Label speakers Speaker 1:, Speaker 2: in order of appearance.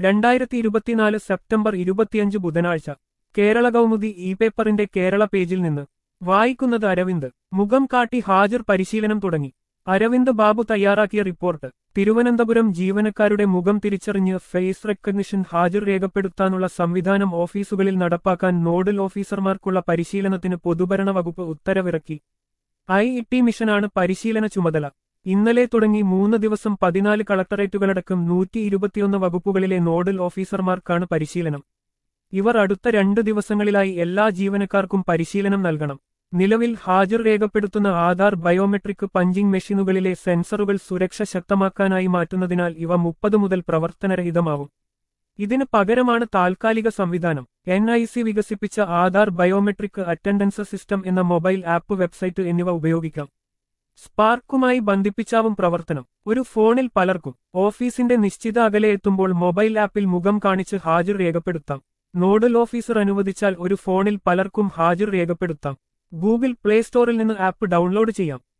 Speaker 1: രണ്ടായിരത്തി ഇരുപത്തിനാല് സെപ്റ്റംബർ ഇരുപത്തിയഞ്ച് ബുധനാഴ്ച കേരള കൗമുദി ഇ പേപ്പറിന്റെ കേരള പേജിൽ നിന്ന് വായിക്കുന്നത് അരവിന്ദ് മുഖം കാട്ടി ഹാജർ പരിശീലനം തുടങ്ങി അരവിന്ദ് ബാബു തയ്യാറാക്കിയ റിപ്പോർട്ട് തിരുവനന്തപുരം ജീവനക്കാരുടെ മുഖം തിരിച്ചറിഞ്ഞ് ഫേസ് റെക്കഗ്നിഷൻ ഹാജർ രേഖപ്പെടുത്താനുള്ള സംവിധാനം ഓഫീസുകളിൽ നടപ്പാക്കാൻ നോഡൽ ഓഫീസർമാർക്കുള്ള പരിശീലനത്തിന് പൊതുഭരണ വകുപ്പ് ഉത്തരവിറക്കി ഐ ഇ ടി മിഷനാണ് പരിശീലന ചുമതല ഇന്നലെ തുടങ്ങി മൂന്ന് ദിവസം പതിനാല് കളക്ടറേറ്റുകളടക്കം നൂറ്റി ഇരുപത്തിയൊന്ന് വകുപ്പുകളിലെ നോഡൽ ഓഫീസർമാർക്കാണ് പരിശീലനം ഇവർ അടുത്ത രണ്ട് ദിവസങ്ങളിലായി എല്ലാ ജീവനക്കാർക്കും പരിശീലനം നൽകണം നിലവിൽ ഹാജർ രേഖപ്പെടുത്തുന്ന ആധാർ ബയോമെട്രിക് പഞ്ചിംഗ് മെഷീനുകളിലെ സെൻസറുകൾ സുരക്ഷ ശക്തമാക്കാനായി മാറ്റുന്നതിനാൽ ഇവ മുപ്പത് മുതൽ പ്രവർത്തനരഹിതമാവും ഇതിന് പകരമാണ് താൽക്കാലിക സംവിധാനം എൻ ഐ സി വികസിപ്പിച്ച ആധാർ ബയോമെട്രിക് അറ്റൻഡൻസ് സിസ്റ്റം എന്ന മൊബൈൽ ആപ്പ് വെബ്സൈറ്റ് എന്നിവ ഉപയോഗിക്കാം സ്പാർക്കുമായി ബന്ധിപ്പിച്ചാവും പ്രവർത്തനം ഒരു ഫോണിൽ പലർക്കും ഓഫീസിന്റെ നിശ്ചിത അകലെ എത്തുമ്പോൾ മൊബൈൽ ആപ്പിൽ മുഖം കാണിച്ച് ഹാജർ രേഖപ്പെടുത്താം നോഡൽ ഓഫീസർ അനുവദിച്ചാൽ ഒരു ഫോണിൽ പലർക്കും ഹാജർ രേഖപ്പെടുത്താം ഗൂഗിൾ പ്ലേ സ്റ്റോറിൽ നിന്ന് ആപ്പ് ഡൗൺലോഡ് ചെയ്യാം